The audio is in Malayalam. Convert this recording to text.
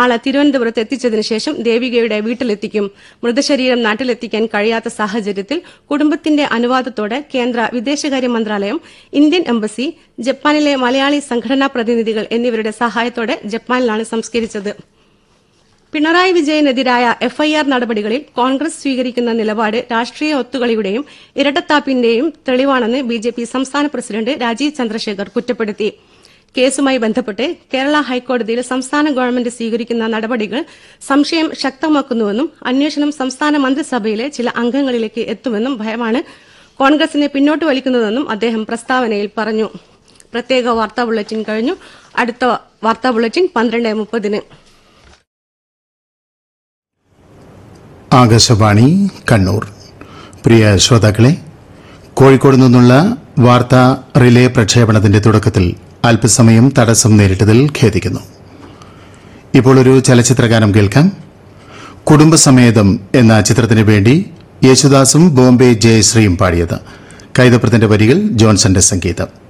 നാളെ തിരുവനന്തപുരത്ത് എത്തിച്ചതിനു ശേഷം ദേവികയുടെ വീട്ടിലെത്തിക്കും മൃതശരീരം നാട്ടിലെത്തിക്കാൻ കഴിയാത്ത സാഹചര്യത്തിൽ കുടുംബത്തിന്റെ അനുവാദത്തോടെ കേന്ദ്ര വിദേശകാര്യ മന്ത്രാലയം ഇന്ത്യൻ എംബസി ജപ്പാനിലെ മലയാളി സംഘടനാ പ്രതിനിധികൾ എന്നിവരുടെ സഹായത്തോടെ ജപ്പാനിലാണ് സംസ്കരിച്ചത് പിണറായി വിജയനെതിരായ എഫ്ഐആർ നടപടികളിൽ കോൺഗ്രസ് സ്വീകരിക്കുന്ന നിലപാട് രാഷ്ട്രീയ ഒത്തുകളിയുടെയും ഇരട്ടത്താപ്പിന്റെയും തെളിവാണെന്ന് ബിജെപി സംസ്ഥാന പ്രസിഡന്റ് രാജീവ് ചന്ദ്രശേഖർ കുറ്റപ്പെടുത്തി കേസുമായി ബന്ധപ്പെട്ട് കേരള ഹൈക്കോടതിയിൽ സംസ്ഥാന ഗവൺമെന്റ് സ്വീകരിക്കുന്ന നടപടികൾ സംശയം ശക്തമാക്കുന്നുവെന്നും അന്വേഷണം സംസ്ഥാന മന്ത്രിസഭയിലെ ചില അംഗങ്ങളിലേക്ക് എത്തുമെന്നും ഭയമാണ് കോൺഗ്രസിനെ പിന്നോട്ട് വലിക്കുന്നതെന്നും അദ്ദേഹം പ്രസ്താവനയിൽ പറഞ്ഞു പ്രത്യേക വാർത്താ ബുള്ളറ്റിൻ കഴിഞ്ഞു അടുത്ത വാർത്താ ബുള്ളറ്റിൻ പന്ത്രണ്ട് മുപ്പതിന് ആകാശവാണി കണ്ണൂർ പ്രിയ ശ്രോതാക്കളെ കോഴിക്കോട് നിന്നുള്ള വാർത്താ റിലേ പ്രക്ഷേപണത്തിന്റെ തുടക്കത്തിൽ അല്പസമയം തടസ്സം നേരിട്ടതിൽ ഖേദിക്കുന്നു ഇപ്പോൾ ഒരു ചലച്ചിത്രഗാനം കേൾക്കാം കുടുംബസമേതം എന്ന ചിത്രത്തിന് വേണ്ടി യേശുദാസും ബോംബെ ജയശ്രീയും പാടിയത് കൈതപ്രത്തിന്റെ വരികൾ ജോൺസന്റെ സംഗീതം